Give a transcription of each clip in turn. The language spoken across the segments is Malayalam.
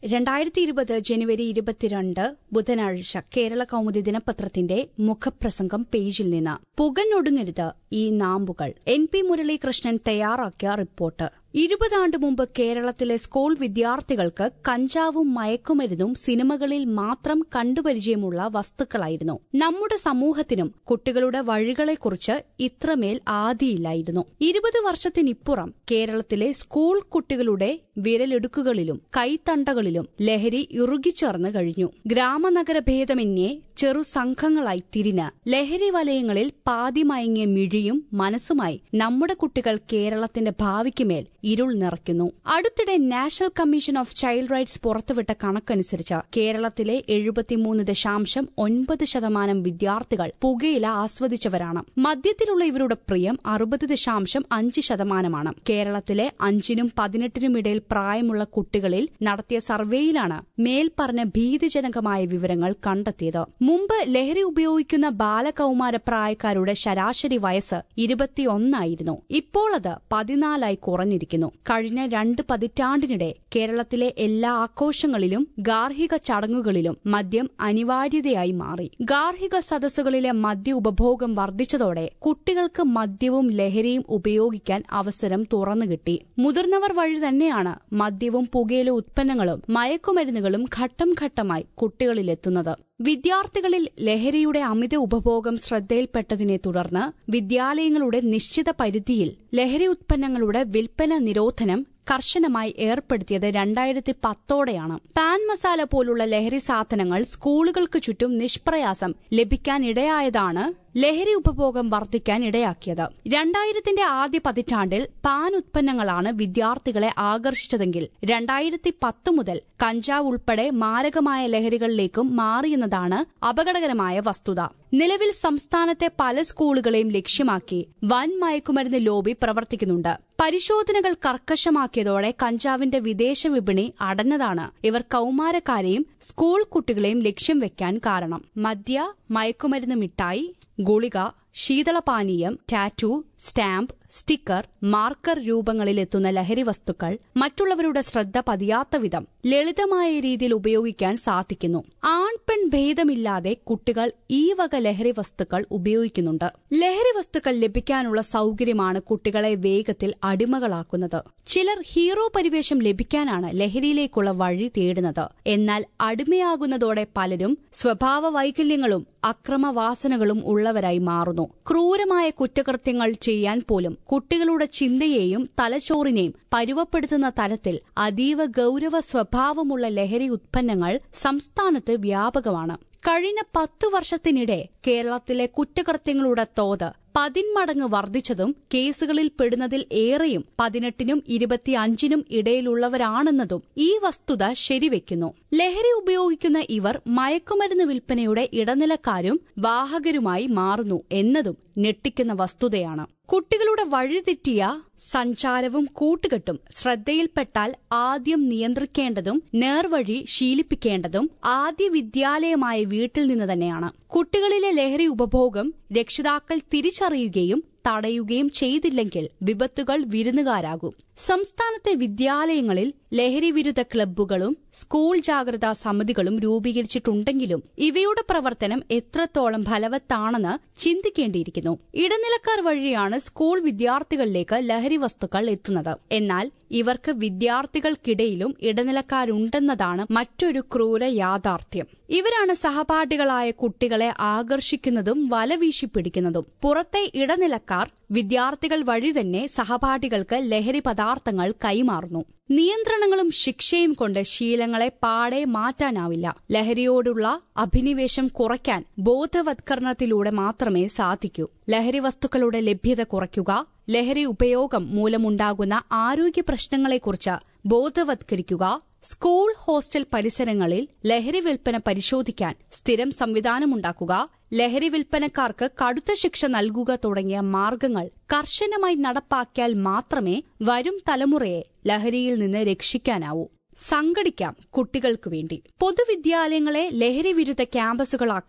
രണ്ടായിരത്തി ഇരുപത് ജനുവരി ഇരുപത്തിരണ്ട് ബുധനാഴ്ച കേരള കൗമുദി ദിനപത്രത്തിന്റെ മുഖപ്രസംഗം പേജിൽ നിന്ന് പുകഞ്ഞൊടുങ്ങരുത് ഈ നാമ്പുകൾ എൻ പി മുരളീകൃഷ്ണൻ തയ്യാറാക്കിയ റിപ്പോർട്ട് ഇരുപതാണ്ട് മുമ്പ് കേരളത്തിലെ സ്കൂൾ വിദ്യാർത്ഥികൾക്ക് കഞ്ചാവും മയക്കുമരുന്നും സിനിമകളിൽ മാത്രം കണ്ടുപരിചയമുള്ള വസ്തുക്കളായിരുന്നു നമ്മുടെ സമൂഹത്തിനും കുട്ടികളുടെ വഴികളെക്കുറിച്ച് ഇത്രമേൽ ആദിയില്ലായിരുന്നു ഇരുപത് വർഷത്തിനിപ്പുറം കേരളത്തിലെ സ്കൂൾ കുട്ടികളുടെ വിരലെടുക്കുകളിലും കൈത്തണ്ടകളിലും ലഹരി ഇറുകിച്ചേർന്ന് കഴിഞ്ഞു ഗ്രാമനഗര ഭേദമന്യേ ചെറു സംഘങ്ങളായി തിരിഞ്ഞ് ലഹരി വലയങ്ങളിൽ പാതിമയങ്ങിയ മിഴിയും മനസ്സുമായി നമ്മുടെ കുട്ടികൾ കേരളത്തിന്റെ ഭാവിക്കുമേൽ ഇരുൾ നിറയ്ക്കുന്നു അടുത്തിടെ national commission of child rights പുറത്തുവിട്ട കണക്കനുസരിച്ച് കേരളത്തിലെ എഴുപത്തിമൂന്ന് ദശാംശം ഒൻപത് ശതമാനം വിദ്യാർത്ഥികൾ പുകയില ആസ്വദിച്ചവരാണ് മദ്യത്തിലുള്ള ഇവരുടെ പ്രിയം അറുപത് ദശാംശം അഞ്ച് ശതമാനമാണ് കേരളത്തിലെ അഞ്ചിനും പതിനെട്ടിനും ഇടയിൽ പ്രായമുള്ള കുട്ടികളിൽ നടത്തിയ സർവേയിലാണ് മേൽപ്പറഞ്ഞ ഭീതിജനകമായ വിവരങ്ങൾ കണ്ടെത്തിയത് മുമ്പ് ലഹരി ഉപയോഗിക്കുന്ന ബാലകൌമാര പ്രായക്കാരുടെ ശരാശരി വയസ്സ് ഇരുപത്തിയൊന്നായിരുന്നു ഇപ്പോൾ അത് പതിനാലായി കുറഞ്ഞിരിക്കുന്നു കഴിഞ്ഞ രണ്ട് പതിറ്റാണ്ടിനിടെ കേരളത്തിലെ എല്ലാ ആഘോഷങ്ങളിലും ഗാർഹിക ചടങ്ങുകളിലും മദ്യം അനിവാര്യതയായി മാറി ഗാർഹിക സദസ്സുകളിലെ മദ്യ ഉപഭോഗം വർദ്ധിച്ചതോടെ കുട്ടികൾക്ക് മദ്യവും ലഹരിയും ഉപയോഗിക്കാൻ അവസരം തുറന്നുകിട്ടി മുതിർന്നവർ വഴി തന്നെയാണ് മദ്യവും പുകയില ഉത്പന്നങ്ങളും മയക്കുമരുന്നുകളും ഘട്ടം ഘട്ടമായി കുട്ടികളിലെത്തുന്നത് വിദ്യാർത്ഥികളിൽ ലഹരിയുടെ അമിത ഉപഭോഗം ശ്രദ്ധയിൽപ്പെട്ടതിനെ തുടർന്ന് വിദ്യാലയങ്ങളുടെ നിശ്ചിത പരിധിയിൽ ലഹരി ഉത്പന്നങ്ങളുടെ വിൽപ്പന നിരോധനം കർശനമായി ഏർപ്പെടുത്തിയത് രണ്ടായിരത്തി പത്തോടെയാണ് പാൻ മസാല പോലുള്ള ലഹരി സാധനങ്ങൾ സ്കൂളുകൾക്ക് ചുറ്റും നിഷ്പ്രയാസം ലഭിക്കാനിടയായതാണ് ലഹരി ഉപഭോഗം വർദ്ധിക്കാൻ ഇടയാക്കിയത് രണ്ടായിരത്തിന്റെ ആദ്യ പതിറ്റാണ്ടിൽ പാൻ ഉത്പന്നങ്ങളാണ് വിദ്യാർത്ഥികളെ ആകർഷിച്ചതെങ്കിൽ രണ്ടായിരത്തി പത്ത് മുതൽ കഞ്ചാവ് ഉൾപ്പെടെ മാരകമായ ലഹരികളിലേക്കും മാറിയെന്നതാണ് അപകടകരമായ വസ്തുത നിലവിൽ സംസ്ഥാനത്തെ പല സ്കൂളുകളെയും ലക്ഷ്യമാക്കി വൻ മയക്കുമരുന്ന് ലോബി പ്രവർത്തിക്കുന്നുണ്ട് പരിശോധനകൾ കർക്കശമാക്കിയതോടെ കഞ്ചാവിന്റെ വിദേശ വിപണി അടഞ്ഞതാണ് ഇവർ കൌമാരക്കാരെയും സ്കൂൾ കുട്ടികളെയും ലക്ഷ്യം വെക്കാൻ കാരണം മദ്യ മയക്കുമരുന്ന് മിഠായി ഗുളിക ശീതളപാനീയം ടാറ്റു സ്റ്റാമ്പ് സ്റ്റിക്കർ മാർക്കർ രൂപങ്ങളിലെത്തുന്ന ലഹരി വസ്തുക്കൾ മറ്റുള്ളവരുടെ ശ്രദ്ധ പതിയാത്ത വിധം ലളിതമായ രീതിയിൽ ഉപയോഗിക്കാൻ സാധിക്കുന്നു ആൺ പെൺ ഭേദമില്ലാതെ കുട്ടികൾ ഈ വക ലഹരി വസ്തുക്കൾ ഉപയോഗിക്കുന്നുണ്ട് ലഹരി വസ്തുക്കൾ ലഭിക്കാനുള്ള സൌകര്യമാണ് കുട്ടികളെ വേഗത്തിൽ അടിമകളാക്കുന്നത് ചിലർ ഹീറോ പരിവേഷം ലഭിക്കാനാണ് ലഹരിയിലേക്കുള്ള വഴി തേടുന്നത് എന്നാൽ അടിമയാകുന്നതോടെ പലരും സ്വഭാവ വൈകല്യങ്ങളും അക്രമവാസനകളും ഉള്ളവരായി മാറുന്നു ക്രൂരമായ കുറ്റകൃത്യങ്ങൾ ചെയ്യാൻ പോലും കുട്ടികളുടെ ചിന്തയെയും തലച്ചോറിനെയും പരുവപ്പെടുത്തുന്ന തരത്തിൽ അതീവ ഗൌരവ സ്വഭാവമുള്ള ലഹരി ഉത്പന്നങ്ങൾ സംസ്ഥാനത്ത് വ്യാപകമാണ് കഴിഞ്ഞ പത്തു വർഷത്തിനിടെ കേരളത്തിലെ കുറ്റകൃത്യങ്ങളുടെ തോത് പതിന്മടങ്ങ് വർദ്ധിച്ചതും കേസുകളിൽ പെടുന്നതിൽ ഏറെയും പതിനെട്ടിനും ഇരുപത്തിയഞ്ചിനും ഇടയിലുള്ളവരാണെന്നതും ഈ വസ്തുത ശരിവെക്കുന്നു ലഹരി ഉപയോഗിക്കുന്ന ഇവർ മയക്കുമരുന്ന് വിൽപ്പനയുടെ ഇടനിലക്കാരും വാഹകരുമായി മാറുന്നു എന്നതും ഞെട്ടിക്കുന്ന വസ്തുതയാണ് കുട്ടികളുടെ വഴിതെറ്റിയ സഞ്ചാരവും കൂട്ടുകെട്ടും ശ്രദ്ധയിൽപ്പെട്ടാൽ ആദ്യം നിയന്ത്രിക്കേണ്ടതും നേർവഴി ശീലിപ്പിക്കേണ്ടതും ആദ്യ വിദ്യാലയമായ വീട്ടിൽ നിന്ന് തന്നെയാണ് കുട്ടികളിലെ ലഹരി ഉപഭോഗം രക്ഷിതാക്കൾ തിരിച്ചറിയുകയും തടയുകയും ചെയ്തില്ലെങ്കിൽ വിപത്തുകൾ വിരുന്നുകാരാകും സംസ്ഥാനത്തെ വിദ്യാലയങ്ങളിൽ ലഹരി വിരുദ്ധ ക്ലബ്ബുകളും സ്കൂൾ ജാഗ്രതാ സമിതികളും രൂപീകരിച്ചിട്ടുണ്ടെങ്കിലും ഇവയുടെ പ്രവർത്തനം എത്രത്തോളം ഫലവത്താണെന്ന് ചിന്തിക്കേണ്ടിയിരിക്കുന്നു ഇടനിലക്കാർ വഴിയാണ് സ്കൂൾ വിദ്യാർത്ഥികളിലേക്ക് ലഹരി വസ്തുക്കൾ എത്തുന്നത് എന്നാൽ ഇവർക്ക് വിദ്യാർത്ഥികൾക്കിടയിലും ഇടനിലക്കാരുണ്ടെന്നതാണ് മറ്റൊരു ക്രൂര യാഥാർത്ഥ്യം ഇവരാണ് സഹപാഠികളായ കുട്ടികളെ ആകർഷിക്കുന്നതും വലവീശി പിടിക്കുന്നതും പുറത്തെ ഇടനിലക്കാർ വിദ്യാർത്ഥികൾ വഴി തന്നെ സഹപാഠികൾക്ക് ലഹരി പദാർത്ഥങ്ങൾ കൈമാറുന്നു നിയന്ത്രണങ്ങളും ശിക്ഷയും കൊണ്ട് ശീലങ്ങളെ പാടെ മാറ്റാനാവില്ല ലഹരിയോടുള്ള അഭിനിവേശം കുറയ്ക്കാൻ ബോധവത്കരണത്തിലൂടെ മാത്രമേ സാധിക്കൂ ലഹരി വസ്തുക്കളുടെ ലഭ്യത കുറയ്ക്കുക ലഹരി ഉപയോഗം മൂലമുണ്ടാകുന്ന ആരോഗ്യ പ്രശ്നങ്ങളെക്കുറിച്ച് ബോധവത്കരിക്കുക സ്കൂൾ ഹോസ്റ്റൽ പരിസരങ്ങളിൽ ലഹരി വിൽപ്പന പരിശോധിക്കാൻ സ്ഥിരം സംവിധാനമുണ്ടാക്കുക ലഹരി വിൽപ്പനക്കാർക്ക് കടുത്ത ശിക്ഷ നൽകുക തുടങ്ങിയ മാർഗങ്ങൾ കർശനമായി നടപ്പാക്കിയാൽ മാത്രമേ വരും തലമുറയെ ലഹരിയിൽ നിന്ന് രക്ഷിക്കാനാവൂ സംഘടിക്കാം കുട്ടികൾക്കു വേണ്ടി പൊതുവിദ്യാലയങ്ങളെ ലഹരി വിരുദ്ധ ക്യാമ്പസുകളാക്കാൻ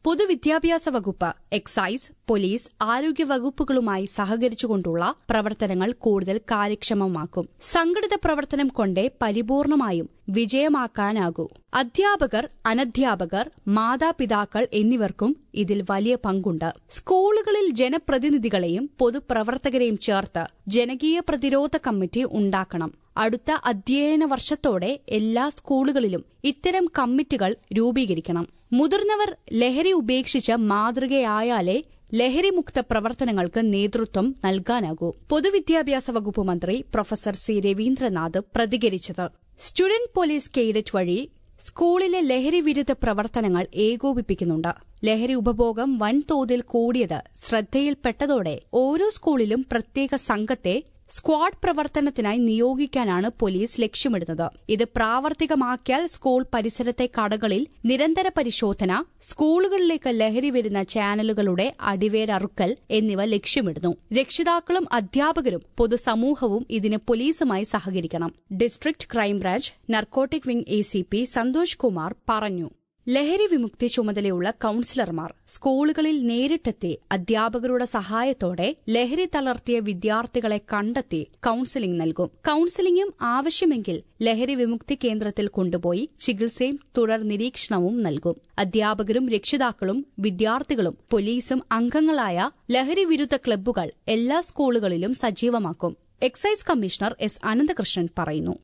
പൊതുവിദ്യാഭ്യാസ വകുപ്പ് എക്സൈസ് പോലീസ് ആരോഗ്യ വകുപ്പുകളുമായി സഹകരിച്ചുകൊണ്ടുള്ള പ്രവർത്തനങ്ങൾ കൂടുതൽ കാര്യക്ഷമമാക്കും സംഘടിത പ്രവർത്തനം കൊണ്ടേ പരിപൂർണമായും വിജയമാക്കാനാകൂ അധ്യാപകർ അനധ്യാപകർ മാതാപിതാക്കൾ എന്നിവർക്കും ഇതിൽ വലിയ പങ്കുണ്ട് സ്കൂളുകളിൽ ജനപ്രതിനിധികളെയും പൊതുപ്രവർത്തകരെയും ചേർത്ത് ജനകീയ പ്രതിരോധ കമ്മിറ്റി ഉണ്ടാക്കണം അടുത്ത അധ്യയന വർഷത്തോടെ എല്ലാ സ്കൂളുകളിലും ഇത്തരം കമ്മിറ്റികൾ രൂപീകരിക്കണം മുതിർന്നവർ ലഹരി ഉപേക്ഷിച്ച് മാതൃകയായാലേ ലഹരിമുക്ത പ്രവർത്തനങ്ങൾക്ക് നേതൃത്വം നൽകാനാകൂ പൊതുവിദ്യാഭ്യാസ വകുപ്പ് മന്ത്രി പ്രൊഫസർ സി രവീന്ദ്രനാഥ് പ്രതികരിച്ചത് സ്റ്റുഡന്റ് പോലീസ് കേഡറ്റ് വഴി സ്കൂളിലെ ലഹരി വിരുദ്ധ പ്രവർത്തനങ്ങൾ ഏകോപിപ്പിക്കുന്നുണ്ട് ലഹരി ഉപഭോഗം വൻതോതിൽ കൂടിയത് ശ്രദ്ധയിൽപ്പെട്ടതോടെ ഓരോ സ്കൂളിലും പ്രത്യേക സംഘത്തെ സ്ക്വാഡ് പ്രവർത്തനത്തിനായി നിയോഗിക്കാനാണ് പോലീസ് ലക്ഷ്യമിടുന്നത് ഇത് പ്രാവർത്തികമാക്കിയാൽ സ്കൂൾ പരിസരത്തെ കടകളിൽ നിരന്തര പരിശോധന സ്കൂളുകളിലേക്ക് ലഹരി വരുന്ന ചാനലുകളുടെ അടിവേരറുക്കൽ എന്നിവ ലക്ഷ്യമിടുന്നു രക്ഷിതാക്കളും അധ്യാപകരും പൊതുസമൂഹവും ഇതിന് പോലീസുമായി സഹകരിക്കണം district crime branch narcotic wing A C P Santhosh Kumar പറഞ്ഞു ലഹരി വിമുക്തി ചുമതലയുള്ള കൌൺസിലർമാർ സ്കൂളുകളിൽ നേരിട്ടെത്തി അധ്യാപകരുടെ സഹായത്തോടെ ലഹരി തളർത്തിയ വിദ്യാർത്ഥികളെ കണ്ടെത്തി കൌൺസിലിംഗ് നൽകും കൌൺസിലിംഗും ആവശ്യമെങ്കിൽ ലഹരി വിമുക്തി കേന്ദ്രത്തിൽ കൊണ്ടുപോയി ചികിത്സയും തുടർ നിരീക്ഷണവും നൽകും അധ്യാപകരും രക്ഷിതാക്കളും വിദ്യാർത്ഥികളും പോലീസും അംഗങ്ങളായ ലഹരി വിരുദ്ധ ക്ലബ്ബുകൾ എല്ലാ സ്കൂളുകളിലും സജീവമാക്കും എക്സൈസ് കമ്മീഷണർ എസ് അനന്തകൃഷ്ണൻ പറയുന്നു